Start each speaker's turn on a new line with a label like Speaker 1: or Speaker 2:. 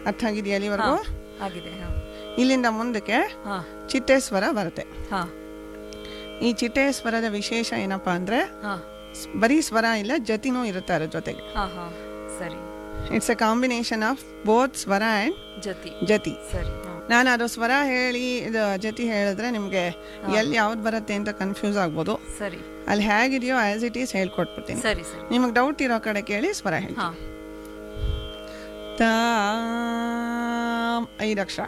Speaker 1: ಅರ್ಥ ಆಗಿದೆಯಾ ಅಲ್ಲಿವರೆಗೂ
Speaker 2: ಆಗಿದೆ ಹಾ
Speaker 1: ಇಲ್ಲಿಂದ ಮುಂದಕ್ಕೆ
Speaker 2: ಹಾ
Speaker 1: ಚಿಟ್ಟೆ ಸ್ವರ ಬರುತ್ತೆ
Speaker 2: ಹಾ
Speaker 1: ಈ ಚಿಟ್ಟೆ ಸ್ವರದ ವಿಶೇಷ ಏನಪ್ಪಾ ಅಂದ್ರೆ
Speaker 2: ಹಾ
Speaker 1: ಸ್- ಬರೀ ಸ್ವರ ಇಲ್ಲ ಜತಿನೂ ಇರುತ್ತೆ ಅದ್ರ ಜೊತೆಗೆ
Speaker 2: ಹಾ ಹಾ ಸರಿ
Speaker 1: it's a combination of both swara and
Speaker 2: jati
Speaker 1: ಜತಿ
Speaker 2: ಸರಿ ಹಾ
Speaker 1: ನಾನು ಅದು ಸ್ವರ ಹೇಳಿ ಇದು ಜತಿ ಹೇಳಿದ್ರೆ ನಿಮಗೆ ಎಲ್ಲಿ ಯಾವ್ದು ಬರುತ್ತೆ ಅಂತ ಕನ್ಫ್ಯೂಸ್ ಆಗ್ಬೋದು
Speaker 2: ಸರಿ
Speaker 1: ಅಲ್ಲಿ ಹೇಗಿದೆಯೋ ಆಸ್ ಇಟ್ ಈಸ್ ಹೇಳ್ಕೊಟ್ಬಿಡ್ತೀನಿ
Speaker 2: ಸರಿ ಸರಿ
Speaker 1: ನಿಮಗೆ ಡೌಟ್ ಇರೋ ಕಡೆ ಕೇಳಿ ಸ್ವರ ಹೇಳಿ
Speaker 2: ಹಾ
Speaker 1: ತಾಮ್ ಐದು ಅಕ್ಷರ